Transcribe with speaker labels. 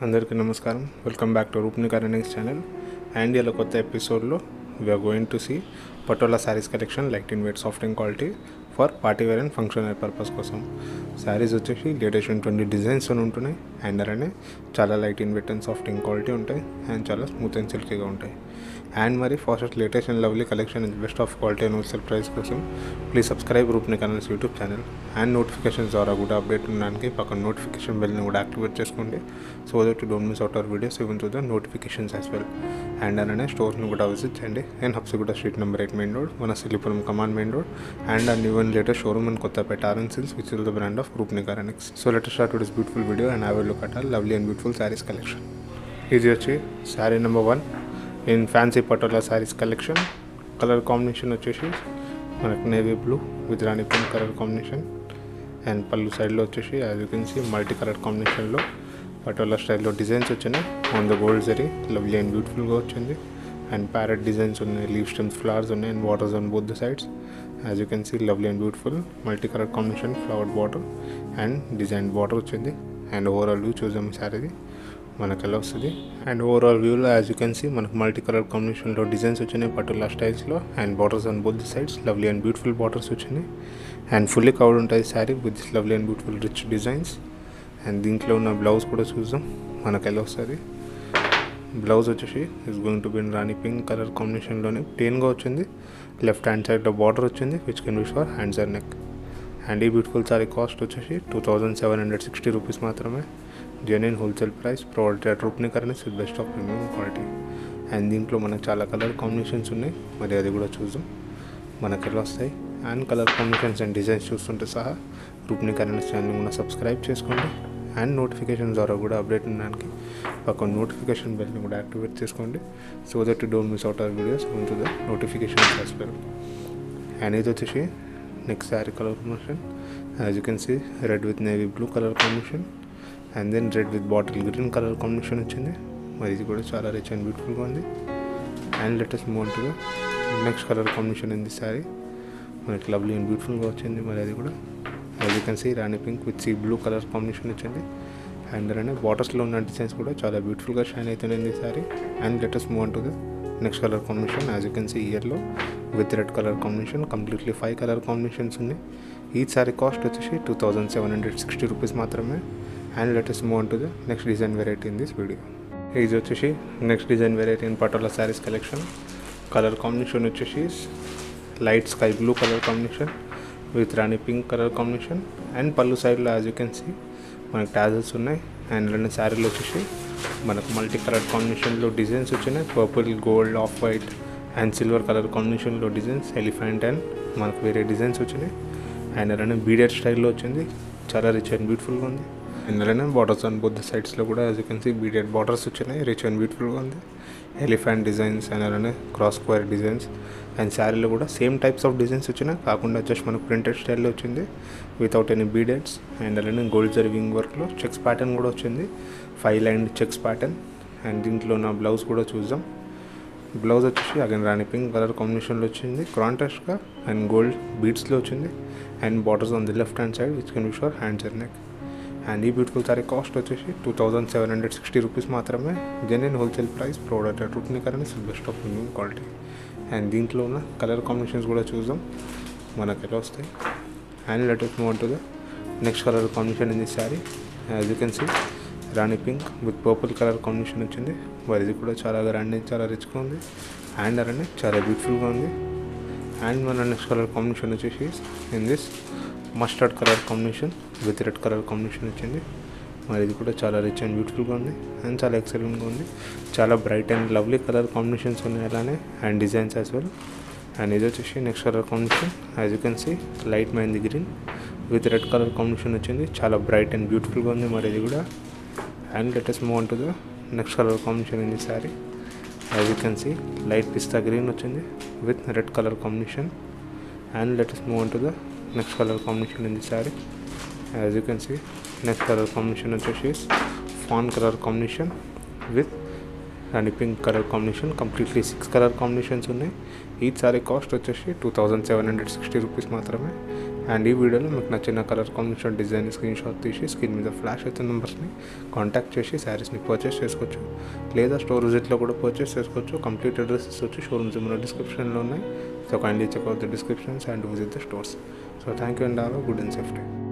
Speaker 1: అందరికీ నమస్కారం welcome back to Roopni కరెనింగ్స్ ఛానల్ అండ్ ఇలా కొత్త ఎపిసోడ్లో we're going to see patola saris collection light in weight soft and quality for party wear and function wear purpose కోసం శారీస్ వచ్చేసి లేటెస్ట్ ట్వంటీ డిజైన్స్ అని ఉంటున్నాయి అండ్ అలానే చాలా light in weight and soft and quality ఉంటాయి అండ్ చాలా స్మూత్ అండ్ సిల్కీగా ఉంటాయి అండ్ మరి fast latest and lovely collection and best of quality and wholesale price కోసం ప్లీజ్ సబ్స్క్రైబ్ రూప్ని కనల్స్ యూట్యూబ్ ఛానల్ అండ్ నోటిఫికేషన్స్ ద్వారా కూడా అప్డేట్ ఉండడానికి పక్కన నోటిఫికేషన్ బెల్ని కూడా యాక్టివేట్ చేసుకోండి so that don't miss out our videos even to the notifications as well and అలానే స్టోర్స్ని కూడా విజిట్ చేయండి and Habsiguda street number eight main road మన Silipuram command main road and and even latest showroom and Kothapet RN silks which is the brand of Roopni కారెనిక్స్ so let's start this beautiful video and I will look at all lovely and beautiful saris collection ఇది వచ్చి sari number one in fancy patola saris collection colour combination వచ్చేసి మనకు navy blue with rani pink colour combination and పళ్ళు సైడ్లో వచ్చేసి as you can see multi colour కాంబినేషన్లో పటోలా స్టైల్లో designs వచ్చినాయి on the gold zari lovely and బ్యూటిఫుల్గా వచ్చింది అండ్ ప్యారెట్ డిజైన్స్ ఉన్నాయి లీవ్ స్టెమ్స్ ఫ్లవర్స్ ఉన్నాయి and borders on both the sides as you can see lovely and beautiful multi colour combination flowered border and design border వచ్చింది and overall view చూసాము శారీది మనకు ఎలా వస్తుంది అండ్ ఓవరాల్ వ్యూలో as you can see మనకు multi colour కాంబినేషన్లో designs వచ్చినాయి పట్టులా స్టైల్స్లో and borders on both the sides lovely and beautiful borders వచ్చినాయి అండ్ ఫుల్లీ కవర్డ్ ఉంటుంది sari with this lovely and beautiful rich designs and దీంట్లో ఉన్న బ్లౌజ్ కూడా చూద్దాం మనకు ఎలా వస్తుంది బ్లౌజ్ వచ్చేసి is going to been rani pink colour కాంబినేషన్లోనే ప్లెయిన్గా వచ్చింది లెఫ్ట్ హ్యాండ్ సైడ్లో బార్డర్ వచ్చింది which can wish for hands and neck and ఈ బ్యూటిఫుల్ సారీ కాస్ట్ వచ్చేసి two thousand seven hundred sixty rupees మాత్రమే genuine wholesale price provide at Roopni కరెన్స్ with best of premium quality and దీంట్లో మనకు చాలా కలర్ కాంబినేషన్స్ ఉన్నాయి మరి అది కూడా చూద్దాం మనకు ఎలా వస్తాయి and colour combinations and designs చూస్తుంటే సహా రూప్ని కరెన్స్ ఛానల్ కూడా సబ్స్క్రైబ్ చేసుకోండి అండ్ నోటిఫికేషన్ ద్వారా కూడా అప్డేట్ ఉండడానికి పక్కన నోటిఫికేషన్ బెల్ని కూడా యాక్టివేట్ చేసుకోండి so that don't miss out our videos to the notification as well and ఇది వచ్చేసి next sari colour combination as you can see red with navy blue colour combination and then red with bottle green colour combination వచ్చింది మరి ఇది కూడా చాలా rich and బ్యూటిఫుల్గా ఉంది and latest move to next colour combination ఉంది శారీ మనకి లవ్లీ అండ్ బ్యూటిఫుల్గా వచ్చింది మరి అది కూడా as you can see rani pink with sea blue colour combination వచ్చింది అండ్ అలానే బాటర్స్లో ఉన్న డిజైన్స్ కూడా చాలా బ్యూటిఫుల్గా షైన్ అవుతుంది sari and latest move to the next colour combination as you can see ఇయర్లో with red colour combination completely five colour combinations ఉన్నాయి ఈ సారీ కాస్ట్ వచ్చేసి two thousand seven hundred sixty rupees మాత్రమే and latest move to the next design variety in this video ఇది వచ్చేసి next design variety in patola saris collection colour combination వచ్చేసి light sky blue colour combination with rani pink colour combination and పళ్ళు సైడ్లో as you can see మనకి tassels ఉన్నాయి and రెండు శారీలు వచ్చేసి మనకు మల్టీ కలర్ కాంబినేషన్లో డిజైన్స్ వచ్చినాయి purple gold off white and silver colour కాంబినేషన్లో డిజైన్స్ ఎలిఫెంట్ అండ్ మనకు వేరే డిజైన్స్ వచ్చినాయి అండ్ అలానే బీడెడ్ స్టైల్లో వచ్చింది చాలా రిచ్ అండ్ బ్యూటిఫుల్గా ఉంది అండ్ అలానే బార్డర్స్ ఆన్ బుద్ధ సైడ్స్లో కూడా as you can see beaded borders వచ్చినాయి రిచ్ అండ్ బ్యూటిఫుల్గా ఉంది ఎలిఫెంట్ డిజైన్స్ అండ్ అలానే క్రాస్ స్క్వేర్ డిజైన్స్ అండ్ శారీలో కూడా సేమ్ టైప్స్ ఆఫ్ డిజైన్స్ వచ్చినాయి కాకుండా జస్ట్ మనకు ప్రింటెడ్ స్టైల్లో వచ్చింది వితౌట్ ఎనీ బీడెడ్స్ అండ్ అలానే గోల్డ్ జర్వింగ్ వర్క్లో చెక్స్ ప్యాటర్న్ కూడా వచ్చింది five line checks pattern and దీంట్లో నా బ్లౌజ్ కూడా చూద్దాం బ్లౌజ్ వచ్చేసి అగైన్ రాణి పింక్ కలర్ కాంబినేషన్లో వచ్చింది కాంట్రాస్ట్గా అండ్ గోల్డ్ బీడ్స్లో వచ్చింది and borders on the left hand side which can wish for hands and neck and ఈ బ్యూటిఫుల్ సారీ కాస్ట్ వచ్చేసి two thousand seven hundred sixty rupees మాత్రమే genuine wholesale price product at Roopni కరెన్స్ best of premium quality and దీంట్లో ఉన్న colour combinations కూడా చూద్దాం మనకు ఎలా వస్తాయి and latest move to the next colour combination in the sari as you can see rani pink with purple colour combination వచ్చింది మరి ఇది కూడా చాలా గ్రాండ్ చాలా రిచ్గా ఉంది అండ్ అలానే చాలా బ్యూటిఫుల్గా ఉంది అండ్ మన నెక్స్ట్ కలర్ కాంబినేషన్ వచ్చేసి in this mustard colour combination with red colour combination వచ్చింది మరి ఇది కూడా చాలా రిచ్ అండ్ బ్యూటిఫుల్గా ఉంది అండ్ చాలా ఎక్సలెంట్గా ఉంది చాలా bright and lovely colour combinations ఉన్నాయి అలానే and designs as well and ఇది వచ్చేసి next colour combination as you can see light mint green with red colour combination వచ్చింది చాలా బ్రైట్ అండ్ బ్యూటిఫుల్గా ఉంది మరి ఇది కూడా and latest move to the next colour combination in the sari as you can see light pista green వచ్చింది with red colour combination and latest move to the next colour combination in the sari as you can see next colour combination వచ్చేసి fawn colour combination with and pink colour combination completely six colour combinations ఉన్నాయి ఈ sari cost వచ్చేసి two thousand seven hundred sixty rupees మాత్రమే and ఈ వీడియోలో మీకు నచ్చిన colour combination design screen shot తీసి స్క్రీన్ మీద ఫ్లాష్ అయితే నెంబర్స్ని కాంటాక్ట్ చేసి శారీస్ని పర్చేస్ చేసుకోవచ్చు లేదా స్టోర్ విజిట్లో కూడా పర్చేస్ చేసుకోవచ్చు కంప్లీట్ అడ్రసెస్ వచ్చి షోరూమ్స్ మన డిస్క్రిప్షన్లో ఉన్నాయి so kindly check out the descriptions and visit the stores so thank you and all good and safety